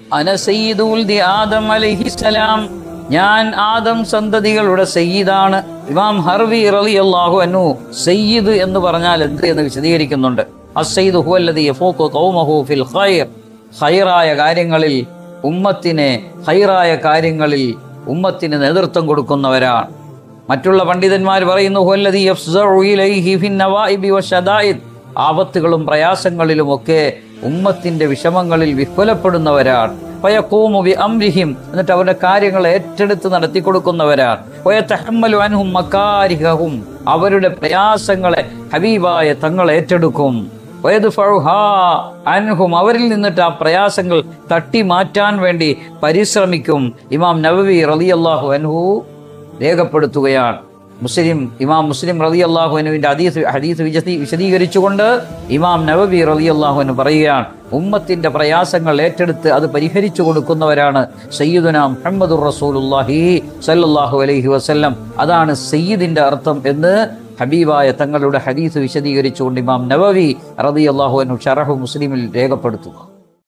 അന സയ്യിദുൽ ദി ആദം അലൈഹിസ്സലാം ഞാൻ ആദം സന്തതികളുടെ സയ്യിദാണ് ഇമാം ഹർവി റളിയല്ലാഹു അൻഹു സയ്യിദ് എന്ന് പറഞ്ഞാൽ എന്ത് എന്ന് വിശദീകരിക്കുന്നുണ്ട് അസയ്യിദ് ഹുവല്ലദി യഫൂഖു ഖൗമഹു ഫിൽ ഖൈർ ഖൈറായ കാര്യങ്ങളിൽ ഉമ്മത്തിനെ ഖൈറായ കാര്യങ്ങളിൽ ഉമ്മത്തിന് നേതൃത്വം കൊടുക്കുന്നവരാണ് മറ്റുള്ള പണ്ഡിതന്മാർ പറയുന്നു ഹുവല്ലദി യഫ്സഉ ഇലൈഹി ഫിൻ നവാഇബി വശദായിദ് ആപത്തുകളും പ്രയാസങ്ങളിലുമൊക്കെ ഉമ്മത്തിന്റെ വിഷമങ്ങളിൽ വിഹ്വലപ്പെടുന്നവരാണ് ഫയഖൂമു ബി അംരിഹിം എന്നിട്ട് അവരുടെ കാര്യങ്ങൾ ഏറ്റെടുത്ത് നടത്തി കൊടുക്കുന്നവരാണ് വയതഹമ്മലു അൻഹും മക്കാരിഹഹും അവരുടെ പ്രയാസങ്ങളെ ഹബീബായ തങ്ങൾ ഏറ്റെടുക്കും വയദ്ഫഉഹാ അൻഹും അവരിൽ നിന്നിട്ട് ആ പ്രയാസങ്ങൾ തട്ടി മാറ്റാൻ വേണ്ടി പരിശ്രമിക്കും ഇമാം നവവി റളിയല്ലാഹു അൻഹു രേഖപ്പെടുത്തുകയാണ് മുസ്ലിം ഇമാം മുസ്ലിം റതി അള്ളാഹുവിനുവിന്റെ ഹദീസ് ഹദീസ് വിശദീ വിശദീകരിച്ചുകൊണ്ട് ഇമാം നവബി റതി അള്ളാഹുവിന് പറയുകയാണ് ഉമ്മത്തിന്റെ പ്രയാസങ്ങൾ ഏറ്റെടുത്ത് അത് പരിഹരിച്ചു കൊടുക്കുന്നവരാണ് സയ്യിദുന മുഹമ്മദുർ റസൂലുല്ലാഹി സല്ലല്ലാഹു അലൈഹി വസല്ലം അതാണ് സയ്യിദിന്റെ അർത്ഥം എന്ന് ഹബീബായ തങ്ങളുടെ ഹദീസ് വിശദീകരിച്ചുകൊണ്ട് ഇമാം നവവി റതി അള്ളാഹുവിനു ഷറഹു മുസ്ലിമിൽ രേഖപ്പെടുത്തുക